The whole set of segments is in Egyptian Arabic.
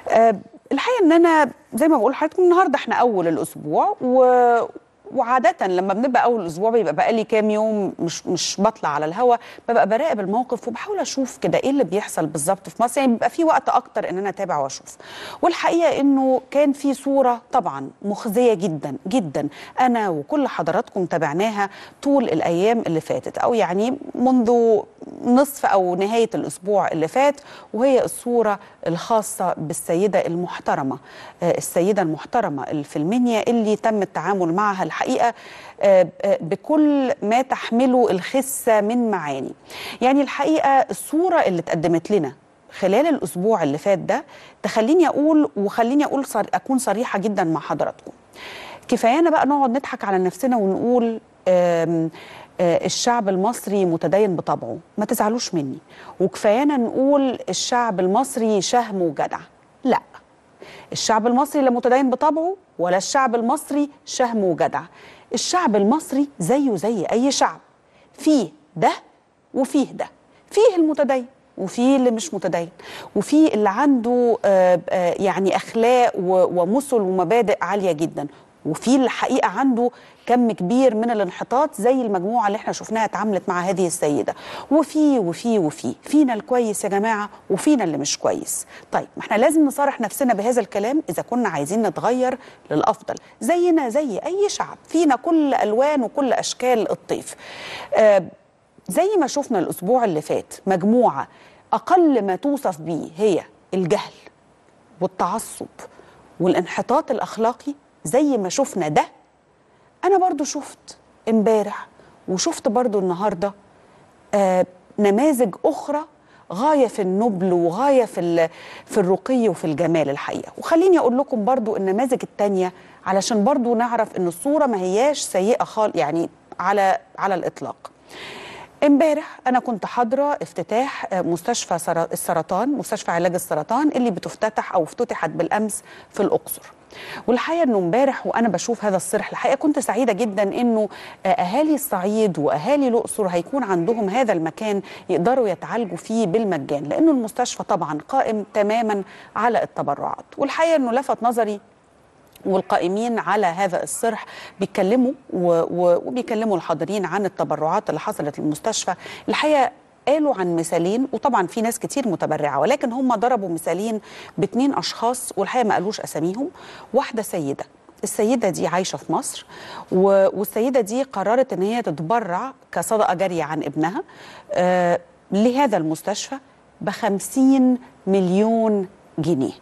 آه، الحقيقه ان انا زي ما بقول لحضراتكم النهارده احنا اول الاسبوع و وعادة لما بنبقى أول أسبوع بيبقى بقالي كام يوم مش مش بطلع على الهوا ببقى براقب الموقف وبحاول أشوف كده إيه اللي بيحصل بالظبط في مصر يعني بيبقى في وقت أكتر إن أنا أتابع وأشوف والحقيقة إنه كان في صورة طبعا مخزية جدا جدا أنا وكل حضراتكم تابعناها طول الأيام اللي فاتت أو يعني منذ نصف أو نهاية الأسبوع اللي فات وهي الصورة الخاصة بالسيدة المحترمة آه، السيدة المحترمة الفلمينيا اللي تم التعامل معها الحقيقة آه، آه، بكل ما تحمله الخسة من معاني يعني الحقيقة الصورة اللي اتقدمت لنا خلال الأسبوع اللي فات ده تخليني أقول وخليني أقول صر أكون صريحة جدا مع حضراتكم كفايانا بقى نقعد نضحك على نفسنا ونقول آم آه، الشعب المصري متدين بطبعه ما تزعلوش مني وكفايانا نقول الشعب المصري شهم وجدع لا الشعب المصري لا متدين بطبعه ولا الشعب المصري شهم وجدع الشعب المصري زيه زي اي شعب فيه ده وفيه ده فيه المتدين وفيه اللي مش متدين وفيه اللي عنده آه، آه، يعني اخلاق و- ومثل ومبادئ عاليه جدا وفي الحقيقه عنده كم كبير من الانحطاط زي المجموعه اللي احنا شفناها اتعاملت مع هذه السيده وفي وفي وفي فينا الكويس يا جماعه وفينا اللي مش كويس طيب ما احنا لازم نصارح نفسنا بهذا الكلام اذا كنا عايزين نتغير للافضل زينا زي اي شعب فينا كل الوان وكل اشكال الطيف آه زي ما شفنا الاسبوع اللي فات مجموعه اقل ما توصف به هي الجهل والتعصب والانحطاط الاخلاقي زي ما شفنا ده انا برضو شفت امبارح وشفت برضو النهارده آه نماذج اخرى غايه في النبل وغايه في ال- في الرقي وفي الجمال الحقيقه وخليني اقول لكم برضو النماذج التانية علشان برضو نعرف ان الصوره ما هياش سيئه خالص يعني على على الاطلاق امبارح انا كنت حاضره افتتاح آه، مستشفى سر- السرطان مستشفى علاج السرطان اللي بتفتتح او افتتحت بالامس في الاقصر والحقيقه انه امبارح وانا بشوف هذا الصرح الحقيقه كنت سعيده جدا انه آه، اهالي الصعيد واهالي الاقصر هيكون عندهم هذا المكان يقدروا يتعالجوا فيه بالمجان لانه المستشفى طبعا قائم تماما على التبرعات والحقيقه انه لفت نظري والقائمين على هذا الصرح بيتكلموا و- و- وبيكلموا الحاضرين عن التبرعات اللي حصلت للمستشفى الحقيقه قالوا عن مثالين وطبعا في ناس كتير متبرعه ولكن هم ضربوا مثالين باتنين اشخاص والحقيقه ما قالوش اساميهم واحده سيده السيده دي عايشه في مصر و- والسيده دي قررت ان هي تتبرع كصدقه جاريه عن ابنها آه لهذا المستشفى ب 50 مليون جنيه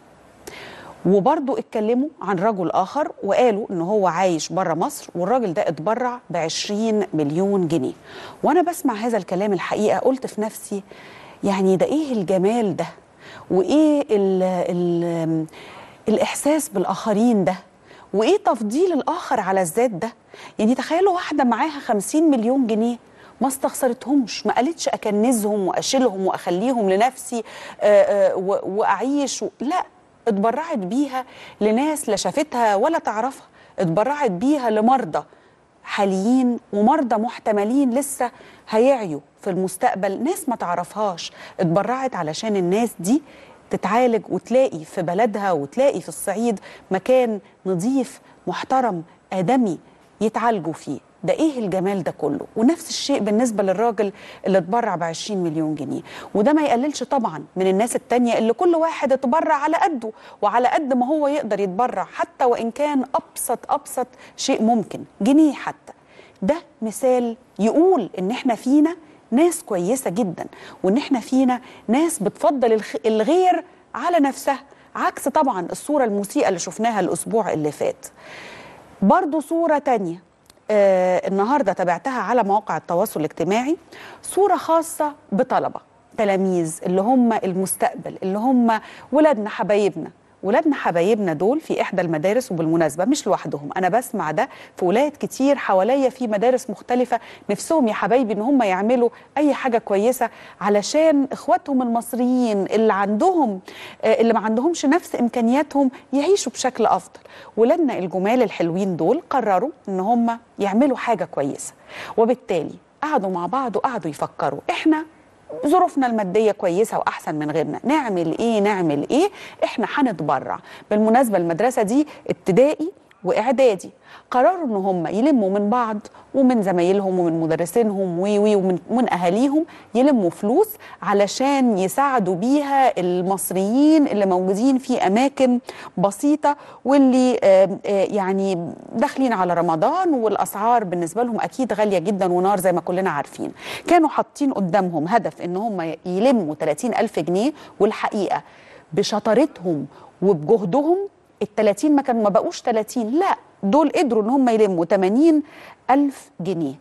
وبرضو اتكلموا عن رجل آخر وقالوا إن هو عايش بره مصر والراجل ده اتبرع ب 20 مليون جنيه وأنا بسمع هذا الكلام الحقيقة قلت في نفسي يعني ده إيه الجمال ده وإيه ال ال الإحساس بالآخرين ده وإيه تفضيل الآخر على الذات ده يعني تخيلوا واحدة معاها 50 مليون جنيه ما استخسرتهمش ما قالتش اكنزهم واشيلهم واخليهم لنفسي آه، آه، و- واعيش و- لا اتبرعت بيها لناس لا شافتها ولا تعرفها اتبرعت بيها لمرضى حاليين ومرضى محتملين لسه هيعيوا في المستقبل ناس ما تعرفهاش اتبرعت علشان الناس دي تتعالج وتلاقي في بلدها وتلاقي في الصعيد مكان نظيف محترم آدمي يتعالجوا فيه ده ايه الجمال ده كله ونفس الشيء بالنسبه للراجل اللي اتبرع ب 20 مليون جنيه وده ما يقللش طبعا من الناس التانية اللي كل واحد اتبرع على قده وعلى قد ما هو يقدر يتبرع حتى وان كان ابسط ابسط شيء ممكن جنيه حتى ده مثال يقول ان احنا فينا ناس كويسه جدا وان احنا فينا ناس بتفضل الخ- الغير على نفسها عكس طبعا الصوره المسيئه اللي شفناها الاسبوع اللي فات برضو صورة تانية آه النهاردة تابعتها على مواقع التواصل الاجتماعي صورة خاصة بطلبة تلاميذ اللي هم المستقبل اللي هم ولادنا حبايبنا ولادنا حبايبنا دول في احدى المدارس وبالمناسبه مش لوحدهم انا بسمع ده في ولايات كتير حواليا في مدارس مختلفه نفسهم يا حبايبي ان هم يعملوا اي حاجه كويسه علشان اخواتهم المصريين اللي عندهم آه، اللي ما عندهمش نفس امكانياتهم يعيشوا بشكل افضل ولادنا الجمال الحلوين دول قرروا ان هم يعملوا حاجه كويسه وبالتالي قعدوا مع بعض وقعدوا يفكروا احنا ظروفنا الماديه كويسه واحسن من غيرنا نعمل ايه نعمل ايه احنا هنتبرع بالمناسبه المدرسه دي ابتدائي واعدادي قرروا ان هم يلموا من بعض ومن زمايلهم ومن مدرسينهم وي وي ومن من اهاليهم يلموا فلوس علشان يساعدوا بيها المصريين اللي موجودين في اماكن بسيطه واللي آه، آه، يعني داخلين على رمضان والاسعار بالنسبه لهم اكيد غاليه جدا ونار زي ما كلنا عارفين كانوا حاطين قدامهم هدف ان هم يلموا 30 الف جنيه والحقيقه بشطارتهم وبجهدهم ال 30 ما كانوا ما بقوش 30 لا دول قدروا ان هم يلموا 80 الف جنيه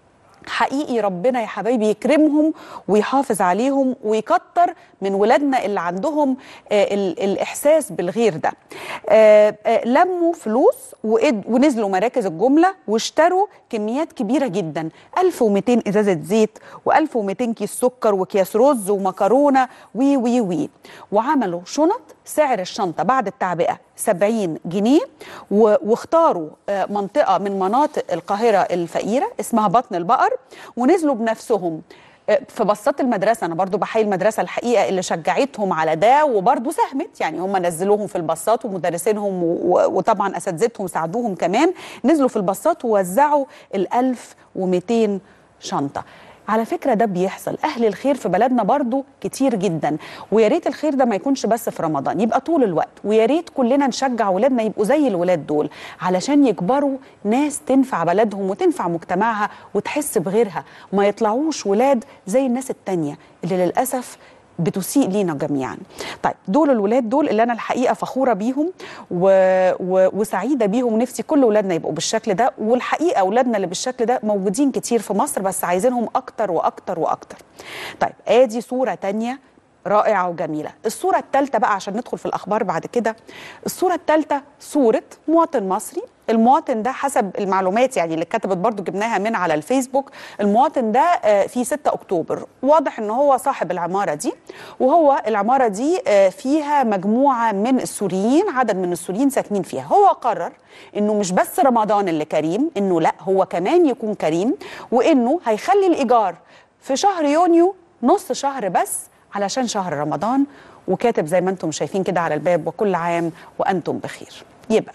حقيقي ربنا يا حبايبي يكرمهم ويحافظ عليهم ويكتر من ولادنا اللي عندهم آه ال- الإحساس بالغير ده آه آه لموا فلوس وإد- ونزلوا مراكز الجملة واشتروا كميات كبيرة جدا 1200 إزازة زيت و1200 كيس سكر وكياس رز ومكرونة وي وي وي وعملوا شنط سعر الشنطة بعد التعبئة 70 جنيه و- واختاروا آه، منطقة من مناطق القاهرة الفقيرة اسمها بطن البقر ونزلوا بنفسهم آه، في بساط المدرسة أنا برضو بحيي المدرسة الحقيقة اللي شجعتهم على ده وبرضو ساهمت يعني هم نزلوهم في البساط ومدرسينهم و- و- وطبعا أساتذتهم ساعدوهم كمان نزلوا في البساط ووزعوا ال 1200 شنطة على فكرة ده بيحصل أهل الخير في بلدنا برضو كتير جدا ويا ريت الخير ده ما يكونش بس في رمضان يبقى طول الوقت ويا ريت كلنا نشجع ولادنا يبقوا زي الولاد دول علشان يكبروا ناس تنفع بلدهم وتنفع مجتمعها وتحس بغيرها ما يطلعوش ولاد زي الناس التانية اللي للأسف بتسيء لينا جميعا طيب دول الولاد دول اللي انا الحقيقه فخوره بيهم و... و... وسعيده بيهم نفسي كل ولادنا يبقوا بالشكل ده والحقيقه اولادنا اللي بالشكل ده موجودين كتير في مصر بس عايزينهم اكتر واكتر واكتر طيب ادي صوره تانية رائعه وجميله الصوره الثالثه بقى عشان ندخل في الاخبار بعد كده الصوره الثالثه صوره مواطن مصري المواطن ده حسب المعلومات يعني اللي كتبت برضو جبناها من على الفيسبوك المواطن ده آه، في 6 اكتوبر واضح ان هو صاحب العماره دي وهو العماره دي آه، فيها مجموعه من السوريين عدد من السوريين ساكنين فيها هو قرر انه مش بس رمضان اللي كريم انه لا هو كمان يكون كريم وانه هيخلي الايجار في شهر يونيو نص شهر بس علشان شهر رمضان وكاتب زي ما انتم شايفين كده على الباب وكل عام وانتم بخير يبقى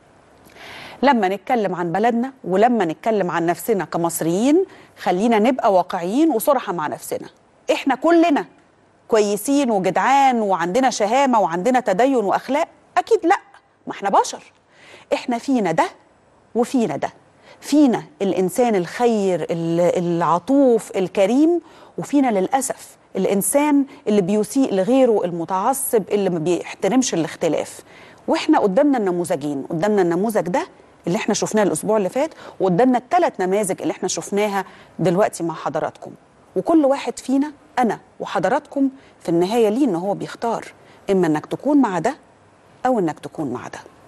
لما نتكلم عن بلدنا ولما نتكلم عن نفسنا كمصريين خلينا نبقى واقعيين وصراحة مع نفسنا احنا كلنا كويسين وجدعان وعندنا شهامة وعندنا تدين وأخلاق أكيد لا ما احنا بشر احنا فينا ده وفينا ده فينا الإنسان الخير ال- العطوف الكريم وفينا للأسف الإنسان اللي بيسيء لغيره المتعصب اللي ما بيحترمش الاختلاف واحنا قدامنا النموذجين قدامنا النموذج ده اللي احنا شفناه الاسبوع اللي فات وقدامنا الثلاث نماذج اللي احنا شفناها دلوقتي مع حضراتكم وكل واحد فينا انا وحضراتكم في النهايه ليه ان هو بيختار اما انك تكون مع ده او انك تكون مع ده